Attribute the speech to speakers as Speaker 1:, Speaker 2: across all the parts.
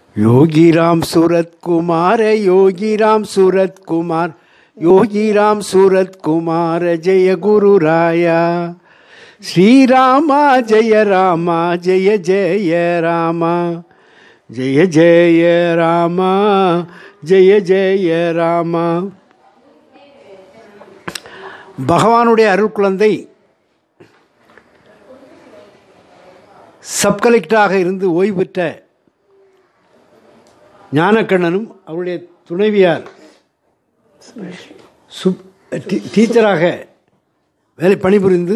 Speaker 1: योगीराम सूरत कुमार योगीराम सूरत कुमार योगीराम सूरत कुमार जय गुरु राया श्री रामा जय रामा जय जय रामा जय जय रामा जय जय ராமா பகவானுடைய அருட்குழந்தை சப் கலெக்டராக இருந்து ஓய்வு பெற்ற ஞானக்கண்ணனும் அவருடைய துணைவியார் சுப் டீ- டீச்சராக வேலை பணிபுரிந்து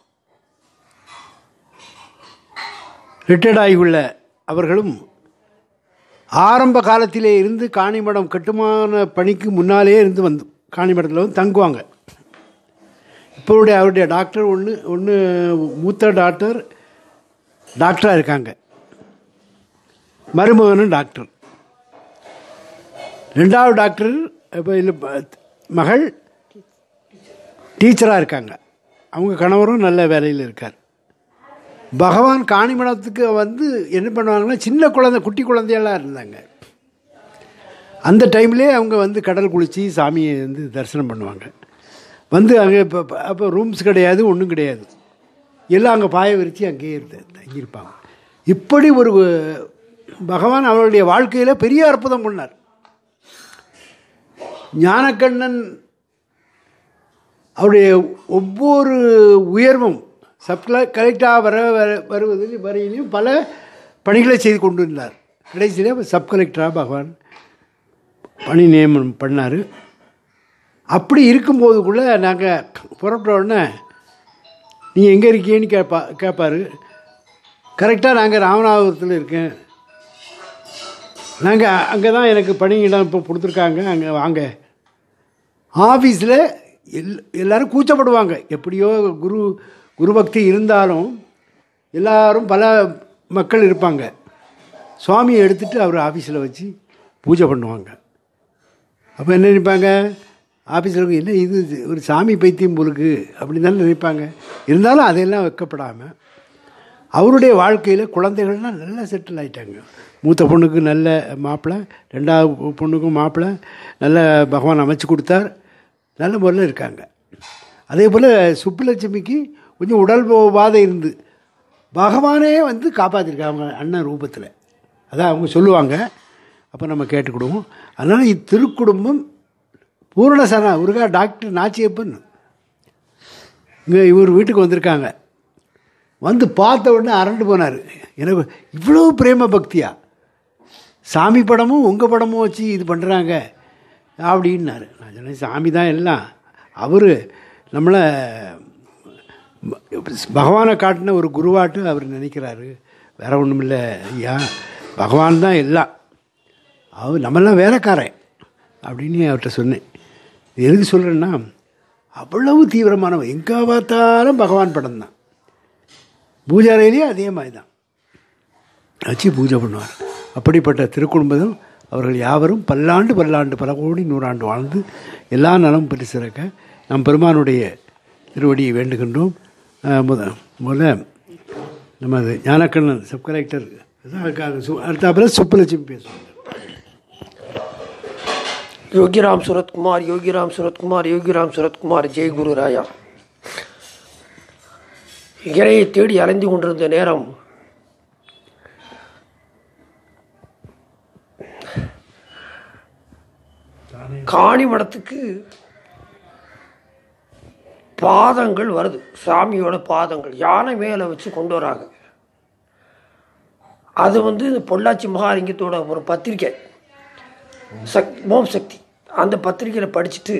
Speaker 1: ரிட்டையர்ட் ஆகியுள்ள அவர்களும் ஆரம்ப காலத்திலே இருந்து காணிமடம் கட்டுமான பணிக்கு முன்னாலே இருந்து வந்து காணிமடத்தில் வந்து தங்குவாங்க இப்போவுடைய அவருடைய டாக்டர் ஒன்று ஒன்று மூத்த டாக்டர் டாக்டராக இருக்காங்க மருமகனும் டாக்டர் ரெண்டாவது டாக்டர் இப்போ இல்லை மகள் டீச்சராக இருக்காங்க அவங்க கணவரும் நல்ல வேலையில் இருக்கார் பகவான் காணிமடத்துக்கு வந்து என்ன பண்ணுவாங்கன்னா சின்ன குழந்தை குட்டி குழந்தையெல்லாம் இருந்தாங்க அந்த டைம்லேயே அவங்க வந்து கடல் குளித்து சாமியை வந்து தரிசனம் பண்ணுவாங்க வந்து அங்கே இப்போ அப்போ ரூம்ஸ் கிடையாது ஒன்றும் கிடையாது எல்லாம் அங்கே பாய விரித்து அங்கேயே இருந்து தங்கியிருப்பாங்க இப்படி ஒரு பகவான் அவருடைய வாழ்க்கையில் பெரிய அற்புதம் பண்ணார் ஞானக்கண்ணன் அவருடைய ஒவ்வொரு உயர்வும் சப்ல கலெக்டாக வர வர வருவதில் வரையிலையும் பல பணிகளை செய்து கொண்டு இருந்தார் கடைசியில் சப் கலெக்டராக பகவான் பணி நியமனம் பண்ணார் அப்படி இருக்கும்போது கூட நாங்கள் புறப்பட்ட உடனே நீ எங்கே இருக்கீன்னு கேட்பா கேட்பார் கரெக்டாக நாங்கள் ராமநாதபுரத்தில் இருக்கேன் நாங்கள் அங்கே தான் எனக்கு பணியிடம் இப்போ கொடுத்துருக்காங்க அங்கே வாங்க ஆஃபீஸில் எல் எல்லாரும் கூச்சப்படுவாங்க எப்படியோ குரு குரு பக்தி இருந்தாலும் எல்லாரும் பல மக்கள் இருப்பாங்க சுவாமியை எடுத்துகிட்டு அவர் ஆஃபீஸில் வச்சு பூஜை பண்ணுவாங்க அப்போ என்ன நினைப்பாங்க ஆஃபீஸில் என்ன இது ஒரு சாமி பைத்தியம் போலுக்கு அப்படி தானே நினைப்பாங்க இருந்தாலும் அதையெல்லாம் வைக்கப்படாமல் அவருடைய வாழ்க்கையில் குழந்தைகள்லாம் நல்லா செட்டில் ஆயிட்டாங்க மூத்த பொண்ணுக்கு நல்ல மாப்பிள்ளை ரெண்டாவது பொண்ணுக்கும் மாப்பிள்ளை நல்ல பகவான் அமைச்சு கொடுத்தார் நல்ல முறையில் இருக்காங்க அதே போல் சுப்புலட்சுமிக்கு கொஞ்சம் உடல் பாதை இருந்து பகவானே வந்து காப்பாற்றிருக்காங்க அண்ணன் ரூபத்தில் அதான் அவங்க சொல்லுவாங்க அப்போ நம்ம கேட்டுக்கிடுவோம் அதனால் இத்திருக்குடும்பம் பூரணசனா உருகா டாக்டர் நாச்சியப்பன் இங்கே இவர் வீட்டுக்கு வந்திருக்காங்க வந்து பார்த்த உடனே அரண்டு போனார் எனக்கு இவ்வளோ பிரேம பக்தியா சாமி படமும் உங்கள் படமும் வச்சு இது பண்ணுறாங்க அப்படின்னாரு நான் சொன்னேன் சாமி தான் எல்லாம் அவர் நம்மளை பகவானை காட்டின ஒரு குருவாட்டு அவர் நினைக்கிறாரு வேற ஒன்றும் இல்லை ஐயா பகவான் தான் எல்லாம் அவர் நம்மெல்லாம் வேலைக்காரன் அப்படின்னு அவர்கிட்ட சொன்னேன் இது எதுக்கு சொல்கிறேன்னா அவ்வளவு தீவிரமானவன் எங்கே பார்த்தாலும் பகவான் படம் தான் பூஜை அறையிலேயே அதே மாதிரி தான் வச்சு பூஜை பண்ணுவார் அப்படிப்பட்ட திருக்குடும்பம் அவர்கள் யாவரும் பல்லாண்டு பல்லாண்டு பல கோடி நூறாண்டு வாழ்ந்து எல்லா நலம் பெற்று சிறக்க நம் பெருமானுடைய திருவடியை வேண்டுகின்றோம் அஹ் முத முதல்ல நமது ஞானக்கண்ணன் சப் கலெக்டர் அடுத்தாப்புல சுப்புலட்சுமி பேசுவாங்க
Speaker 2: योगीराम सूरत कुमार योगीराम सूरत कुमार योगीराम सूरत कुमार ஜெய் குரு ராயா இறையை தேடி அலைந்து கொண்டிருந்த நேரம் காணி மடத்துக்கு பாதங்கள் வருது சாமியோட பாதங்கள் யானை மேலே வச்சு கொண்டு வராங்க அது வந்து இந்த பொள்ளாச்சி மகாலிங்கத்தோட ஒரு பத்திரிக்கை சக் ஓம் சக்தி அந்த பத்திரிக்கையில் படிச்சுட்டு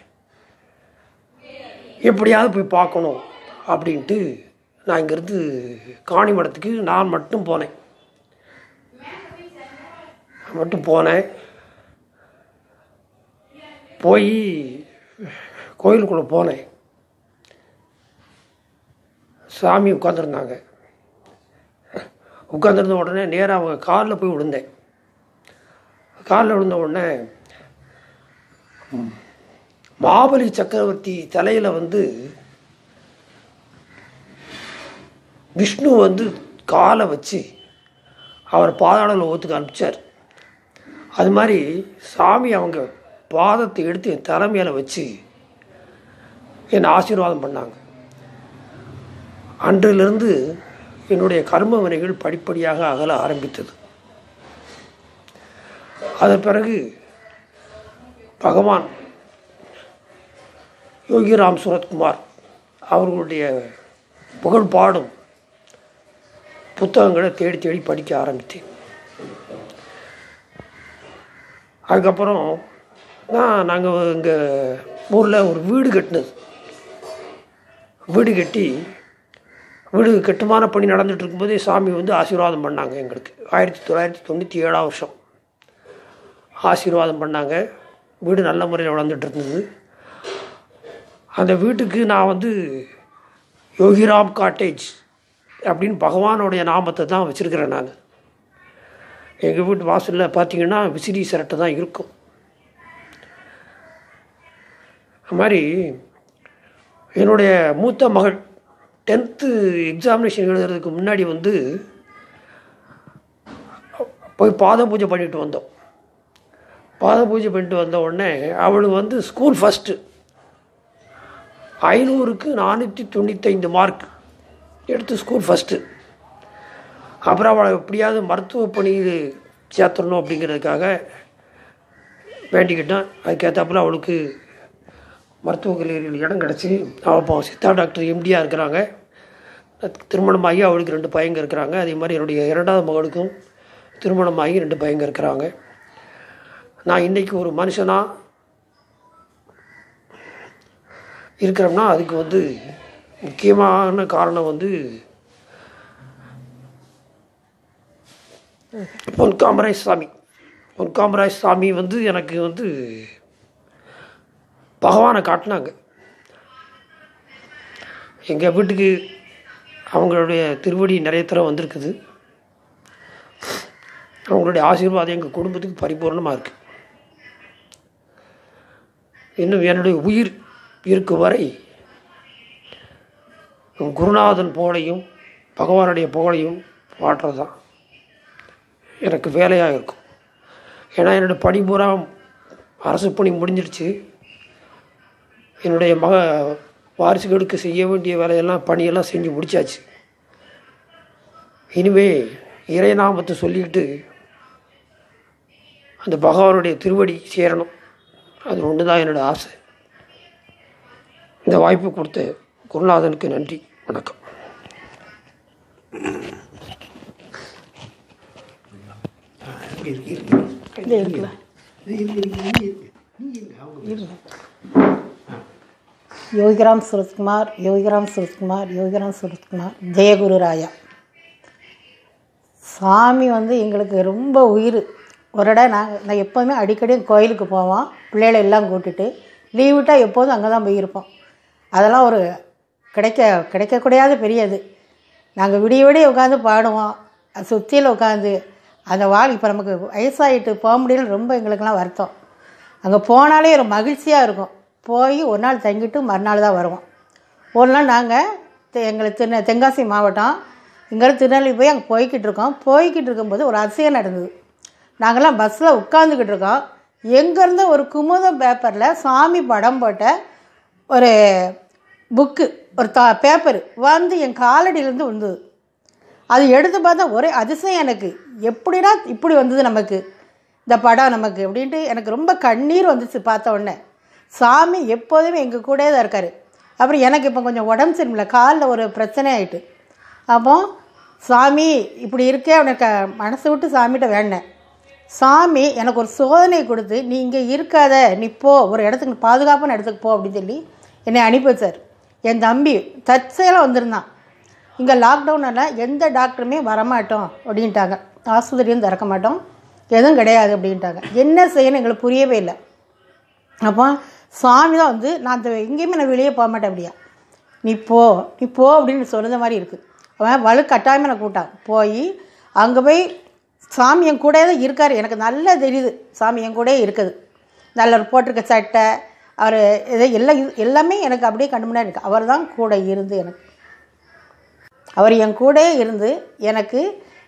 Speaker 2: எப்படியாவது போய் பார்க்கணும் அப்படின்ட்டு நான் இங்கேருந்து காணிமடத்துக்கு நான் மட்டும் போனேன் மட்டும் போனேன் போய் கோயிலுக்குள்ளே போனேன் சாமி உட்காந்துருந்தாங்க உட்காந்துருந்த உடனே நேராக அவங்க காலில் போய் விழுந்தேன் காலில் விழுந்த உடனே மாபலி சக்கரவர்த்தி தலையில் வந்து விஷ்ணு வந்து காலை வச்சு அவர் பாதாளத்தில் ஓத்துக்கு அனுப்பிச்சார் அது மாதிரி சாமி அவங்க பாதத்தை எடுத்து என் தலைமையில் வச்சு என்னை ஆசீர்வாதம் பண்ணாங்க அன்றிலிருந்து என்னுடைய கர்ம வினைகள் படிப்படியாக அகல ஆரம்பித்தது அதன் பிறகு பகவான் யோகிராம் சுரத்குமார் அவர்களுடைய புகழ் பாடும் புத்தகங்களை தேடி தேடி படிக்க ஆரம்பித்தேன் அதுக்கப்புறம் தான் நாங்கள் இங்கே ஊரில் ஒரு வீடு கட்டினது வீடு கட்டி வீடு கட்டுமான பணி நடந்துட்டு இருக்கும்போதே சாமி வந்து ஆசீர்வாதம் பண்ணாங்க எங்களுக்கு ஆயிரத்தி தொள்ளாயிரத்தி தொண்ணூற்றி ஏழாம் வருஷம் ஆசீர்வாதம் பண்ணாங்க வீடு நல்ல முறையில் வளர்ந்துட்டு இருந்தது அந்த வீட்டுக்கு நான் வந்து யோகிராம் காட்டேஜ் அப்படின்னு பகவானுடைய நாமத்தை தான் வச்சுருக்கிறேன் நான் எங்கள் வீட்டு வாசலில் பார்த்தீங்கன்னா விசிறி சிரட்டை தான் இருக்கும் அது மாதிரி என்னுடைய மூத்த மகள் டென்த்து எக்ஸாமினேஷன் எழுதுறதுக்கு முன்னாடி வந்து போய் பாத பூஜை பண்ணிட்டு வந்தோம் பாத பூஜை பண்ணிட்டு வந்த உடனே அவளுக்கு வந்து ஸ்கூல் ஃபஸ்ட்டு ஐநூறுக்கு நானூற்றி தொண்ணூத்தைந்து மார்க் எடுத்து ஸ்கூல் ஃபஸ்ட்டு அப்புறம் அவளை எப்படியாவது மருத்துவ பணியில் சேர்த்துடணும் அப்படிங்கிறதுக்காக வேண்டிக்கிட்டேன் அதுக்கேற்றாப்புல அவளுக்கு மருத்துவக் கல்லூரியில் இடம் கிடச்சி அவள் இப்போ சித்தா டாக்டர் எம்டியாக இருக்கிறாங்க திருமணமாகி அவளுக்கு ரெண்டு பையங்க இருக்கிறாங்க அதே மாதிரி என்னுடைய இரண்டாவது மகளுக்கும் திருமணமாகி ரெண்டு பையங்க இருக்கிறாங்க நான் இன்றைக்கி ஒரு மனுஷனாக இருக்கிறோம்னா அதுக்கு வந்து முக்கியமான காரணம் வந்து பொன் காமராஜ் சாமி பொன் காமராஜ் சாமி வந்து எனக்கு வந்து பகவானை காட்டினாங்க எங்கள் வீட்டுக்கு அவங்களுடைய திருவடி நிறைய தடவை வந்திருக்குது அவங்களுடைய ஆசீர்வாதம் எங்கள் குடும்பத்துக்கு பரிபூர்ணமாக இருக்குது இன்னும் என்னுடைய உயிர் இருக்கும் வரை குருநாதன் புகழையும் பகவானுடைய புகழையும் பாடுறது தான் எனக்கு வேலையாக இருக்கும் ஏன்னா என்னோடய பணி பூரா அரசு பணி முடிஞ்சிடுச்சு என்னுடைய மக வாரிசுகளுக்கு செய்ய வேண்டிய வேலையெல்லாம் பணியெல்லாம் செஞ்சு முடிச்சாச்சு இனிமே இறைநாமத்தை சொல்லிக்கிட்டு அந்த பகவானுடைய திருவடி சேரணும் அது ஒன்று தான் என்னோடய ஆசை இந்த வாய்ப்பு கொடுத்த குருநாதனுக்கு நன்றி வணக்கம்
Speaker 3: இது இருக்குல்ல யோகிராம் சுரத்குமார் யோகிராம் சுரத்குமார் யோகிராம் சுரத்குமார் ஜெயகுரு ராயா சாமி வந்து எங்களுக்கு ரொம்ப உயிர் ஒரு இடம் நாங்கள் நான் எப்போதுமே அடிக்கடி கோயிலுக்கு போவோம் பிள்ளைகளை எல்லாம் கூட்டிட்டு லீவ் விட்டால் எப்போதும் அங்கே தான் போயிருப்போம் அதெல்லாம் ஒரு கிடைக்க கிடைக்கக்கூடாத பெரியது நாங்கள் விடிய விடிய உட்காந்து பாடுவோம் சுற்றியில் உட்காந்து அந்த வாழ் இப்போ நமக்கு வயசாகிட்டு போக முடியல ரொம்ப எங்களுக்கெல்லாம் வருத்தம் அங்கே போனாலே ஒரு மகிழ்ச்சியாக இருக்கும் போய் ஒரு நாள் தங்கிட்டு மறுநாள் தான் வருவோம் ஒரு நாள் நாங்கள் எங்களுக்கு தென்ன தென்காசி மாவட்டம் இங்கேருந்து திருநெல்வேலி போய் அங்கே போய்கிட்டு இருக்கோம் போய்கிட்டு இருக்கும்போது ஒரு அதிசயம் நடந்தது நாங்கள்லாம் பஸ்ஸில் உட்காந்துக்கிட்டு இருக்கோம் எங்கேருந்து ஒரு குமுதம் பேப்பரில் சாமி படம் போட்ட ஒரு புக்கு ஒரு தா பேப்பர் வந்து என் காலடியிலேருந்து வந்தது அது எடுத்து பார்த்தா ஒரே அதிசயம் எனக்கு எப்படிடா இப்படி வந்தது நமக்கு இந்த படம் நமக்கு அப்படின்ட்டு எனக்கு ரொம்ப கண்ணீர் வந்துச்சு பார்த்த உடனே சாமி எப்போதுமே எங்கள் கூடயே தான் இருக்கார் அப்புறம் எனக்கு இப்போ கொஞ்சம் உடம்பு சரியில்லை காலில் ஒரு பிரச்சனை ஆயிட்டு அப்போ சாமி இப்படி இருக்கே உனக்கு மனசு விட்டு சாமிகிட்ட வேண்டேன் சாமி எனக்கு ஒரு சோதனை கொடுத்து நீ இங்கே இருக்காத நீ போ ஒரு இடத்துக்கு பாதுகாப்பான இடத்துக்கு போ அப்படின்னு சொல்லி என்னை அனுப்பி வச்சார் என் தம்பி தற்செயலாக வந்திருந்தான் இங்கே லாக்டவுனில் எந்த டாக்டருமே வரமாட்டோம் அப்படின்ட்டாங்க ஆஸ்பத்திரியும் திறக்க மாட்டோம் எதுவும் கிடையாது அப்படின்ட்டாங்க என்ன செய்யணும் எங்களுக்கு புரியவே இல்லை அப்போ சாமி தான் வந்து நான் அந்த எங்கேயுமே நான் வெளியே போக மாட்டேன் அப்படியா நீ போ நீ போ அப்படின்னு சொன்னது மாதிரி இருக்குது அவன் வலு கட்டாயமாக நான் கூட்டான் போய் அங்கே போய் சாமி என் கூடயே தான் இருக்கார் எனக்கு நல்லா தெரியுது சாமி என் கூடயே இருக்குது நல்ல போட்டிருக்க சட்டை அவர் இதை எல்லாம் இது எல்லாமே எனக்கு அப்படியே கண்டு முன்னாடி இருக்கு அவர் தான் கூட இருந்து எனக்கு அவர் என் கூடயே இருந்து எனக்கு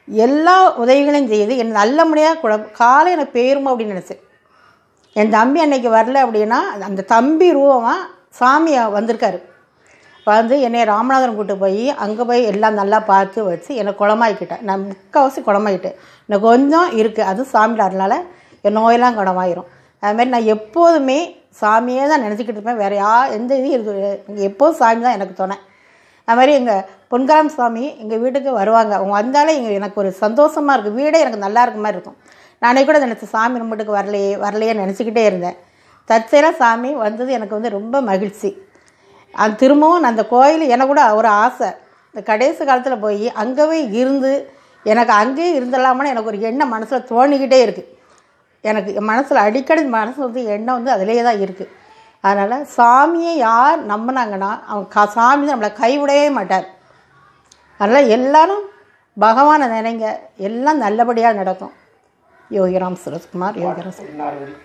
Speaker 3: எல்லா உதவிகளையும் செய்யுது என் நல்ல முடியாக குழ காலை எனக்கு போயிருமோ அப்படின்னு நினச்சேன் என் தம்பி அன்னைக்கு வரல அப்படின்னா அந்த தம்பி ரூபமாக சாமி வந்திருக்காரு வந்து என்னை ராமநாதபுரம் கூட்டு போய் அங்கே போய் எல்லாம் நல்லா பார்த்து வச்சு என்னை குளமாக்கிட்டேன் நான் முக்கால்வாசி குளமாயிட்டேன் எனக்கு கொஞ்சம் இருக்குது அது சாமியில் அதனால என் நோயெல்லாம் குணமாயிரும் அதுமாதிரி நான் எப்போதுமே சாமியே தான் நினச்சிக்கிட்டு இருப்பேன் வேறு யா எந்த இதுவும் இருக்கு எப்போதும் சாமி தான் எனக்கு துணை அது மாதிரி எங்கள் பொன்கராம் சாமி எங்கள் வீட்டுக்கு வருவாங்க அவங்க வந்தாலே எங்கள் எனக்கு ஒரு சந்தோஷமாக இருக்குது வீடே எனக்கு நல்லா இருக்க மாதிரி இருக்கும் நானே கூட நினச்சேன் சாமி நம்ம வீட்டுக்கு வரலையே வரலையே நினச்சிக்கிட்டே இருந்தேன் தற்செயலாக சாமி வந்தது எனக்கு வந்து ரொம்ப மகிழ்ச்சி அது திரும்பவும் நான் அந்த கோயில் எனக்கு கூட ஒரு ஆசை இந்த கடைசி காலத்தில் போய் அங்கேவே இருந்து எனக்கு அங்கேயே இருந்துடலாமான்னு எனக்கு ஒரு எண்ணம் மனசில் தோணிக்கிட்டே இருக்குது எனக்கு என் மனசில் அடிக்கடி மனசு வந்து எண்ணம் வந்து அதிலே தான் இருக்குது அதனால் சாமியை யார் நம்பினாங்கன்னா அவங்க கா சாமி தான் நம்மளை கைவிடவே மாட்டார் அதனால் எல்லாரும் பகவானை நினைங்க எல்லாம் நல்லபடியாக நடக்கும் யோகிராம் சுரத்குமார் யோகிராம் சுரத்
Speaker 2: எல்லாரும் வரி.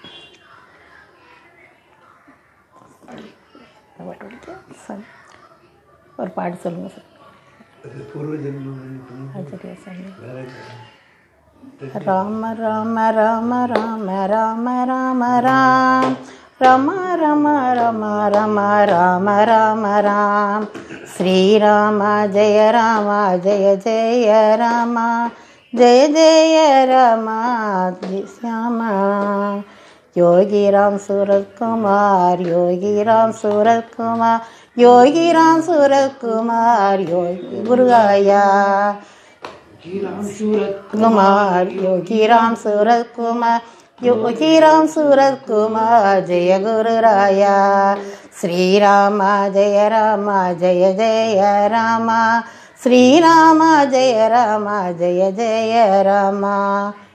Speaker 3: சரி. ஒரு பாட்டு சொல்லுங்கள் சார்
Speaker 1: பூர்வ ஜென்மம்
Speaker 3: அது சரியா சொல்லுங்க ராம ராம ராம ராம ராம ராம ராம் ரம ரம ரம ரம ராம ராம ராம் ஸ்ரீராம ஜெய ராம ஜெய ஜெய ராம ஜெய ஜெய ராம श्यामा योगी राम सूरत कुमार योगी राम सूरत कुमार योगी राम सूरत कुमार योगी गुरुआया कुमार योगी राम सूरत कुमार योगी राम सूरत कुमार जय गुरु राया श्री राम जय राम जय जय राम श्री राम जय राम जय जय राम